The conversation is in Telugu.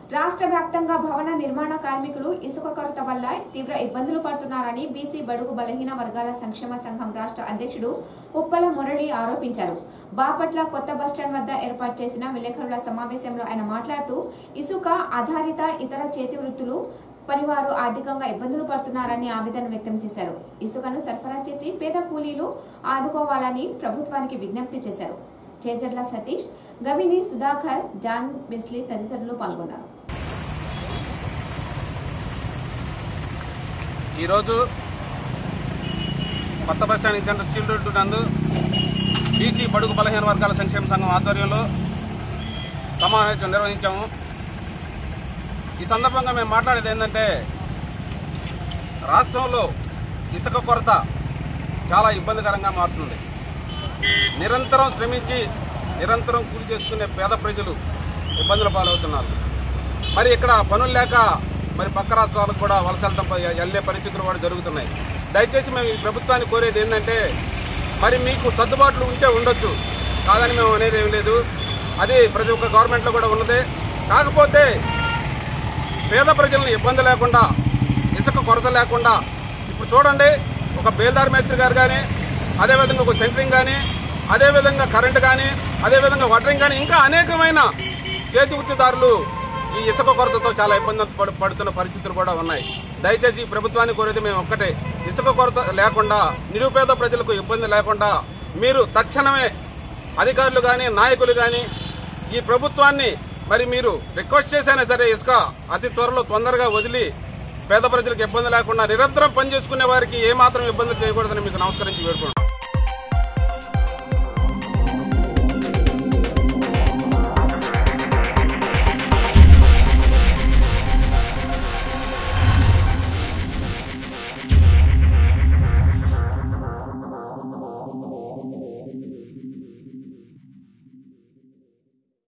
రాష్ట్ర వ్యాప్తంగా భవన నిర్మాణ కార్మికులు ఇసుక కొరత వల్ల తీవ్ర ఇబ్బందులు పడుతున్నారని బీసీ బడుగు బలహీన వర్గాల సంక్షేమ సంఘం రాష్ట్ర అధ్యక్షుడు ఉప్పల మురళి ఆరోపించారు బాపట్ల కొత్త బస్టాండ్ వద్ద ఏర్పాటు చేసిన విలేకరుల సమావేశంలో ఆయన మాట్లాడుతూ ఇసుక ఆధారిత ఇతర చేతి వృత్తులు పనివారు ఆర్థికంగా ఇబ్బందులు పడుతున్నారని ఆవేదన వ్యక్తం చేశారు ఇసుకను సరఫరా చేసి పేద కూలీలు ఆదుకోవాలని ప్రభుత్వానికి విజ్ఞప్తి చేశారు చేజర్ల సతీష్ గవిని సుధాకర్ జాన్ వెస్లీ తదితరులు పాల్గొన్నారు ఈరోజు కొత్త బస్టాండ్ సెంటర్ చిల్డ్రన్ నందు బీసీ బడుగు బలహీన వర్గాల సంక్షేమ సంఘం ఆధ్వర్యంలో సమావేశం నిర్వహించాము ఈ సందర్భంగా మేము మాట్లాడేది ఏంటంటే రాష్ట్రంలో ఇసుక కొరత చాలా ఇబ్బందికరంగా మారుతుంది నిరంతరం శ్రమించి నిరంతరం కూలి చేసుకునే పేద ప్రజలు ఇబ్బందుల పాలవుతున్నారు మరి ఇక్కడ పనులు లేక మరి పక్క రాష్ట్రాలకు కూడా వలస వెళ్తాం వెళ్ళే పరిస్థితులు కూడా జరుగుతున్నాయి దయచేసి మేము ఈ ప్రభుత్వాన్ని కోరేది ఏంటంటే మరి మీకు సర్దుబాట్లు ఉంటే ఉండొచ్చు కాదని మేము అనేది ఏం లేదు అది ప్రతి ఒక్క గవర్నమెంట్లో కూడా ఉన్నదే కాకపోతే పేద ప్రజలను ఇబ్బంది లేకుండా ఇసుక కొరత లేకుండా ఇప్పుడు చూడండి ఒక బేల్దార్ మేస్త్రి గారు కానీ అదేవిధంగా ఒక సెంటరింగ్ కానీ అదేవిధంగా కరెంట్ కానీ అదేవిధంగా వాటరింగ్ కానీ ఇంకా అనేకమైన చేతి వృత్తిదారులు ఈ ఇసుక కొరతతో చాలా ఇబ్బంది పడు- పడుతున్న పరిస్థితులు కూడా ఉన్నాయి దయచేసి ఈ ప్రభుత్వాన్ని కోరేది మేము ఒక్కటే ఇసుక కొరత లేకుండా నిరుపేద ప్రజలకు ఇబ్బంది లేకుండా మీరు తక్షణమే అధికారులు కానీ నాయకులు కానీ ఈ ప్రభుత్వాన్ని మరి మీరు రిక్వెస్ట్ చేసైనా సరే ఇసుక అతి త్వరలో తొందరగా వదిలి పేద ప్రజలకు ఇబ్బంది లేకుండా నిరంతరం పనిచేసుకునే వారికి ఏమాత్రం ఇబ్బంది చేయకూడదని మీకు నమస్కరించి వేడుకుంటున్నాను